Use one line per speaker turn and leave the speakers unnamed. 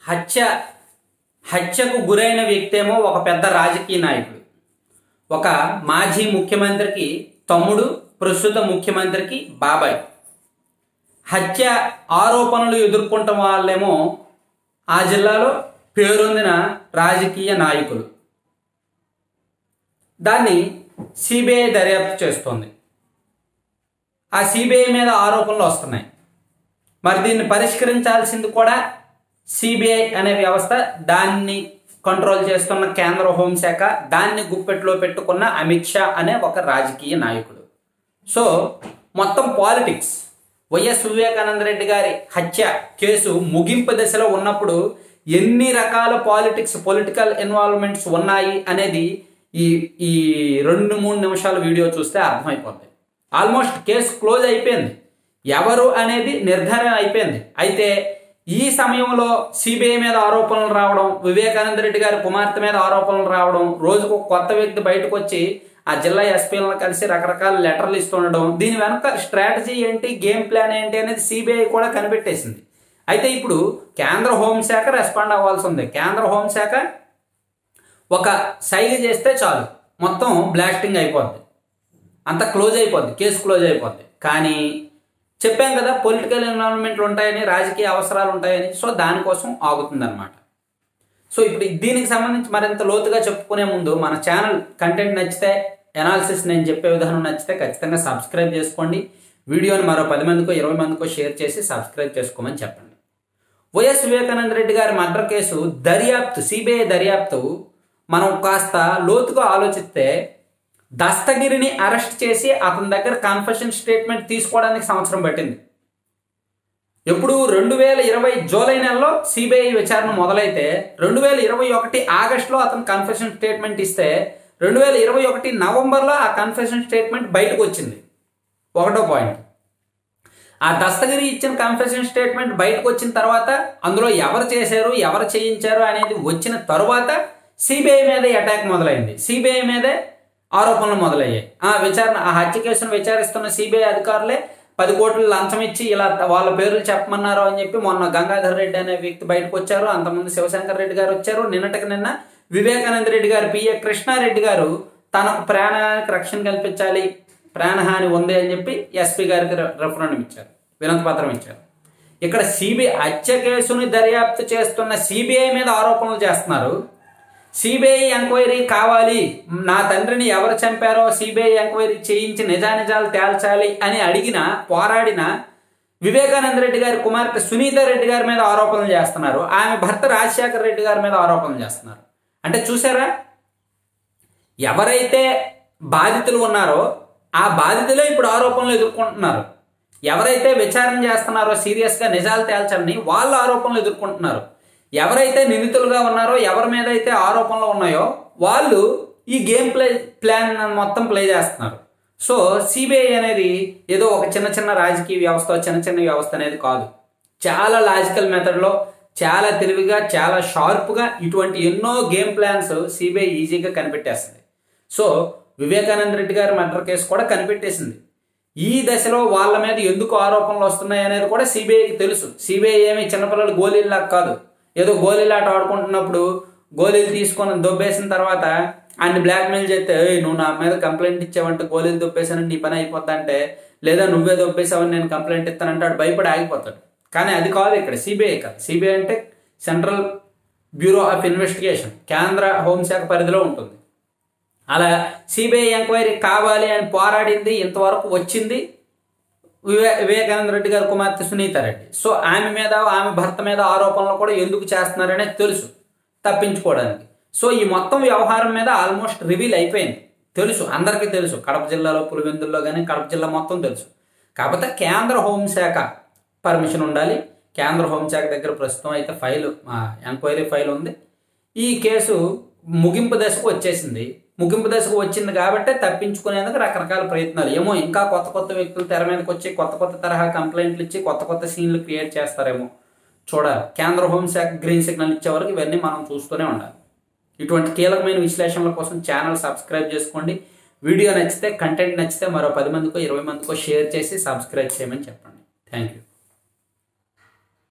హత్య హత్యకు గురైన వ్యక్తేమో ఒక పెద్ద రాజకీయ నాయకుడు ఒక మాజీ ముఖ్యమంత్రికి తమ్ముడు ప్రస్తుత ముఖ్యమంత్రికి బాబాయ్ హత్య ఆరోపణలు ఎదుర్కొంటాం వాళ్ళేమో ఆ జిల్లాలో పేరొందిన రాజకీయ నాయకులు దాన్ని సిబిఐ దర్యాప్తు చేస్తోంది ఆ సిబిఐ మీద ఆరోపణలు వస్తున్నాయి మరి దీన్ని పరిష్కరించాల్సింది కూడా సిబిఐ అనే వ్యవస్థ దాన్ని కంట్రోల్ చేస్తున్న కేంద్ర హోంశాఖ దాన్ని గుప్పెట్లో పెట్టుకున్న అమిత్ షా అనే ఒక రాజకీయ నాయకుడు సో మొత్తం పాలిటిక్స్ వైఎస్ వివేకానంద రెడ్డి గారి హత్య కేసు ముగింపు దశలో ఉన్నప్పుడు ఎన్ని రకాల పాలిటిక్స్ పొలిటికల్ ఇన్వాల్వ్మెంట్స్ ఉన్నాయి అనేది ఈ ఈ రెండు మూడు నిమిషాల వీడియో చూస్తే అర్థమైపోతుంది ఆల్మోస్ట్ కేసు క్లోజ్ అయిపోయింది ఎవరు అనేది నిర్ధారణ అయిపోయింది అయితే ఈ సమయంలో సిబిఐ మీద ఆరోపణలు రావడం వివేకానంద రెడ్డి గారి కుమార్తె మీద ఆరోపణలు రావడం రోజుకు ఒక కొత్త వ్యక్తి బయటకు వచ్చి ఆ జిల్లా ఎస్పీలను కలిసి రకరకాల లెటర్లు ఇస్తుండడం దీని వెనక స్ట్రాటజీ ఏంటి గేమ్ ప్లాన్ ఏంటి అనేది సిబిఐ కూడా కనిపెట్టేసింది అయితే ఇప్పుడు కేంద్ర హోంశాఖ రెస్పాండ్ అవ్వాల్సి ఉంది కేంద్ర హోంశాఖ ఒక సైగ చేస్తే చాలు మొత్తం బ్లాస్టింగ్ అయిపోద్ది అంత క్లోజ్ అయిపోద్ది కేసు క్లోజ్ అయిపోద్ది కానీ చెప్పాం కదా పొలిటికల్ ఇన్వాల్వ్మెంట్లు ఉంటాయని రాజకీయ అవసరాలు ఉంటాయని సో దానికోసం ఆగుతుందన్నమాట సో ఇప్పుడు దీనికి సంబంధించి మరింత లోతుగా చెప్పుకునే ముందు మన ఛానల్ కంటెంట్ నచ్చితే ఎనాలిసిస్ నేను చెప్పే విధానం నచ్చితే ఖచ్చితంగా సబ్స్క్రైబ్ చేసుకోండి వీడియోని మరో పది మందికో ఇరవై మందికో షేర్ చేసి సబ్స్క్రైబ్ చేసుకోమని చెప్పండి వైఎస్ వివేకానంద రెడ్డి గారి మర్డర్ కేసు దర్యాప్తు సిబిఐ దర్యాప్తు మనం కాస్త లోతుగా ఆలోచిస్తే దస్తగిరిని అరెస్ట్ చేసి అతని దగ్గర కన్ఫెషన్ స్టేట్మెంట్ తీసుకోవడానికి సంవత్సరం పట్టింది ఎప్పుడు రెండు వేల ఇరవై జూలై నెలలో సిబిఐ విచారణ మొదలైతే రెండు వేల ఇరవై ఒకటి ఆగస్టులో అతను కన్ఫెషన్ స్టేట్మెంట్ ఇస్తే రెండు వేల ఇరవై ఒకటి నవంబర్లో ఆ కన్ఫెషన్ స్టేట్మెంట్ బయటకు వచ్చింది ఒకటో పాయింట్ ఆ దస్తగిరి ఇచ్చిన కన్ఫెషన్ స్టేట్మెంట్ బయటకు వచ్చిన తర్వాత అందులో ఎవరు చేశారు ఎవరు చేయించారు అనేది వచ్చిన తరువాత సిబిఐ మీదే అటాక్ మొదలైంది సిబిఐ మీదే ఆరోపణలు మొదలయ్యాయి ఆ విచారణ ఆ హత్య కేసును విచారిస్తున్న సిబిఐ అధికారులే పది కోట్లు లంచం ఇచ్చి ఇలా వాళ్ళ పేర్లు చెప్పమన్నారు అని చెప్పి మొన్న గంగాధర్ రెడ్డి అనే వ్యక్తి బయటకు వచ్చారు అంతకుముందు శివశంకర్ రెడ్డి గారు వచ్చారు నిన్నటికి నిన్న వివేకానంద రెడ్డి గారు పిఏ కృష్ణారెడ్డి గారు తనకు ప్రాణానికి రక్షణ కల్పించాలి ప్రాణహాని ఉంది అని చెప్పి ఎస్పీ గారికి రెఫరెండం ఇచ్చారు వినతి పత్రం ఇచ్చారు ఇక్కడ సిబిఐ హత్య కేసుని దర్యాప్తు చేస్తున్న సిబిఐ మీద ఆరోపణలు చేస్తున్నారు సిబిఐ ఎంక్వైరీ కావాలి నా తండ్రిని ఎవరు చంపారో సిబిఐ ఎంక్వైరీ చేయించి నిజానిజాలు తేల్చాలి అని అడిగిన పోరాడిన వివేకానంద రెడ్డి గారి కుమార్తె సునీత రెడ్డి గారి మీద ఆరోపణలు చేస్తున్నారు ఆమె భర్త రాజశేఖర రెడ్డి గారి మీద ఆరోపణలు చేస్తున్నారు అంటే చూసారా ఎవరైతే బాధితులు ఉన్నారో ఆ బాధితులే ఇప్పుడు ఆరోపణలు ఎదుర్కొంటున్నారు ఎవరైతే విచారణ చేస్తున్నారో సీరియస్గా నిజాలు తేల్చాలని వాళ్ళ ఆరోపణలు ఎదుర్కొంటున్నారు ఎవరైతే నిందితులుగా ఉన్నారో ఎవరి మీద అయితే ఆరోపణలు ఉన్నాయో వాళ్ళు ఈ గేమ్ ప్లే ప్లాన్ మొత్తం ప్లే చేస్తున్నారు సో సిబిఐ అనేది ఏదో ఒక చిన్న చిన్న రాజకీయ వ్యవస్థ చిన్న చిన్న వ్యవస్థ అనేది కాదు చాలా లాజికల్ మెథడ్లో చాలా తెలివిగా చాలా షార్ప్గా ఇటువంటి ఎన్నో గేమ్ ప్లాన్స్ సిబిఐ ఈజీగా కనిపెట్టేస్తుంది సో వివేకానంద రెడ్డి గారి మర్డర్ కేసు కూడా కనిపెట్టేసింది ఈ దశలో వాళ్ళ మీద ఎందుకు ఆరోపణలు వస్తున్నాయి అనేది కూడా సిబిఐకి తెలుసు సిబిఐ ఏమి చిన్నపిల్లలు గోళీల్లాగా కాదు ఏదో గోళీలాట ఆడుకుంటున్నప్పుడు గోళీలు తీసుకొని దొబ్బేసిన తర్వాత ఆయన బ్లాక్మెయిల్ చేస్తే నువ్వు నా మీద కంప్లైంట్ ఇచ్చావంటే గోళీలు దొబ్బేసానని నీ పని అయిపోద్ది అంటే లేదా నువ్వే దొబ్బేసావని నేను కంప్లైంట్ ఇస్తానంటే వాడు భయపడి ఆగిపోతాడు కానీ అది కాదు ఇక్కడ సిబిఐ కాదు సిబిఐ అంటే సెంట్రల్ బ్యూరో ఆఫ్ ఇన్వెస్టిగేషన్ కేంద్ర హోంశాఖ పరిధిలో ఉంటుంది అలా సిబిఐ ఎంక్వైరీ కావాలి అని పోరాడింది ఇంతవరకు వచ్చింది వివే వివేకానంద రెడ్డి గారి కుమార్తె సునీత రెడ్డి సో ఆమె మీద ఆమె భర్త మీద ఆరోపణలు కూడా ఎందుకు చేస్తున్నారనేది తెలుసు తప్పించుకోవడానికి సో ఈ మొత్తం వ్యవహారం మీద ఆల్మోస్ట్ రివీల్ అయిపోయింది తెలుసు అందరికీ తెలుసు కడప జిల్లాలో పులివెందుల్లో కానీ కడప జిల్లా మొత్తం తెలుసు కాకపోతే కేంద్ర హోంశాఖ పర్మిషన్ ఉండాలి కేంద్ర హోంశాఖ దగ్గర ప్రస్తుతం అయితే ఫైల్ ఎంక్వైరీ ఫైల్ ఉంది ఈ కేసు ముగింపు దశకు వచ్చేసింది ముగింపు దశకు వచ్చింది కాబట్టి తప్పించుకునేందుకు రకరకాల ప్రయత్నాలు ఏమో ఇంకా కొత్త కొత్త వ్యక్తులు తెర మీదకి వచ్చి కొత్త కొత్త తరహా కంప్లైంట్లు ఇచ్చి కొత్త కొత్త సీన్లు క్రియేట్ చేస్తారేమో చూడాలి కేంద్ర హోంశాఖ గ్రీన్ సిగ్నల్ ఇచ్చే వరకు ఇవన్నీ మనం చూస్తూనే ఉండాలి ఇటువంటి కీలకమైన విశ్లేషణల కోసం ఛానల్ సబ్స్క్రైబ్ చేసుకోండి వీడియో నచ్చితే కంటెంట్ నచ్చితే మరో పది మందికో ఇరవై మందికో షేర్ చేసి సబ్స్క్రైబ్ చేయమని చెప్పండి థ్యాంక్ యూ